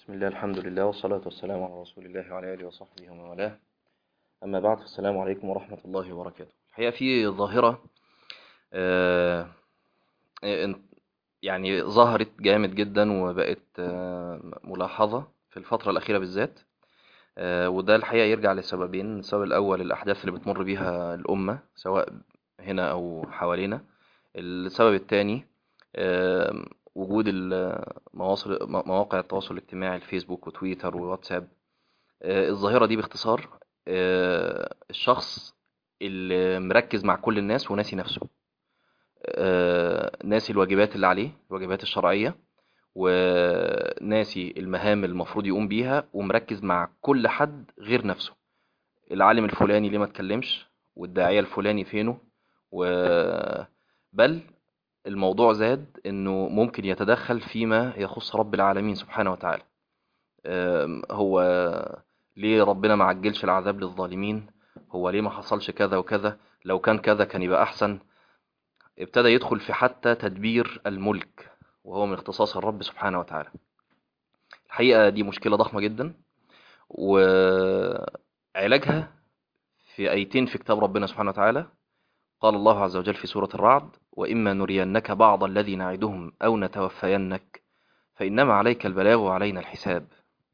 بسم الله الحمد لله والصلاة والسلام على رسول الله وعلى آله وصحبه ومن والاه أما بعد فالسلام عليكم ورحمة الله وبركاته الحقيقة في ظاهرة آه، آه، يعني ظهرت جامد جدا وبقت آه، ملاحظة في الفترة الأخيرة بالذات آه، وده الحقيقة يرجع لسببين السبب الأول الأحداث اللي بتمر بيها الأمة سواء هنا أو حوالينا السبب الثاني وجود المواصل مواقع التواصل الاجتماعي الفيسبوك وتويتر وواتساب آه، الظاهرة دي باختصار آه، الشخص اللي مركز مع كل الناس وناسي نفسه آه، ناسي الواجبات اللي عليه الواجبات الشرعية وناسي المهام المفروض يقوم بيها ومركز مع كل حد غير نفسه العالم الفلاني ليه ما اتكلمش والداعية الفلاني فينه و بل الموضوع زاد انه ممكن يتدخل فيما يخص رب العالمين سبحانه وتعالى أم، هو ليه ربنا ما عجلش العذاب للظالمين هو ليه ما حصلش كذا وكذا لو كان كذا كان يبقى احسن ابتدى يدخل في حتى تدبير الملك وهو من اختصاص الرب سبحانه وتعالى الحقيقة دي مشكلة ضخمة جدا وعلاجها في آيتين في كتاب ربنا سبحانه وتعالى قال الله عز وجل في سورة الرعد وإما نرينك بعض الذي نعدهم أو نتوفينك فإنما عليك البلاغ وعلينا الحساب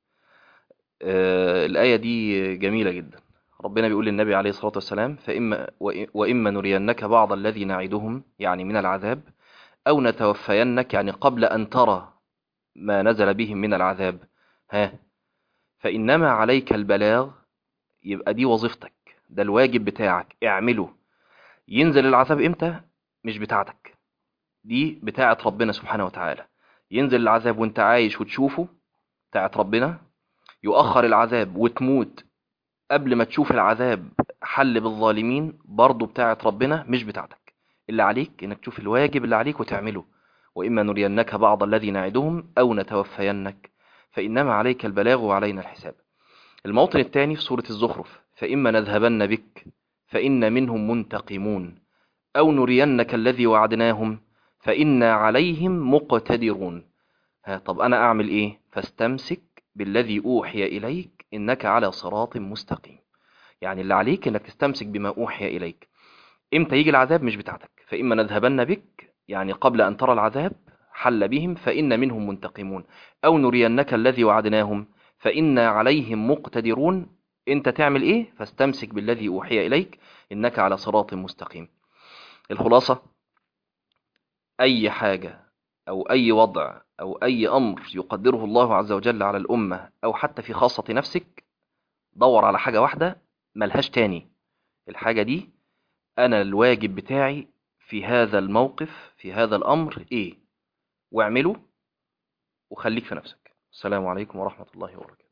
آه، الآية دي جميلة جدا ربنا بيقول للنبي عليه الصلاة والسلام فإما وإما نرينك بعض الذي نعدهم يعني من العذاب أو نتوفينك يعني قبل أن ترى ما نزل بهم من العذاب ها فإنما عليك البلاغ يبقى دي وظيفتك ده الواجب بتاعك اعمله ينزل العذاب امتى مش بتاعتك دي بتاعت ربنا سبحانه وتعالى ينزل العذاب وانت عايش وتشوفه بتاعت ربنا يؤخر العذاب وتموت قبل ما تشوف العذاب حل بالظالمين برضه بتاعت ربنا مش بتاعتك اللي عليك انك تشوف الواجب اللي عليك وتعمله وإما نرينك بعض الذي نعدهم أو نتوفينك فإنما عليك البلاغ وعلينا الحساب الموطن الثاني في سورة الزخرف فإما نذهبن بك فإن منهم منتقمون أو نرينك الذي وعدناهم فإنا عليهم مقتدرون ها طب أنا أعمل إيه فاستمسك بالذي أوحي إليك إنك على صراط مستقيم يعني اللي عليك إنك تستمسك بما أوحي إليك إمتى يجي العذاب مش بتاعتك فإما نذهبن بك يعني قبل أن ترى العذاب حل بهم فإن منهم منتقمون أو نرينك الذي وعدناهم فإنا عليهم مقتدرون انت تعمل ايه فاستمسك بالذي اوحي اليك انك على صراط مستقيم الخلاصة اي حاجة او اي وضع او اي امر يقدره الله عز وجل على الامة او حتى في خاصة نفسك دور على حاجة واحدة ملهاش تاني الحاجة دي انا الواجب بتاعي في هذا الموقف في هذا الامر ايه واعمله وخليك في نفسك السلام عليكم ورحمة الله وبركاته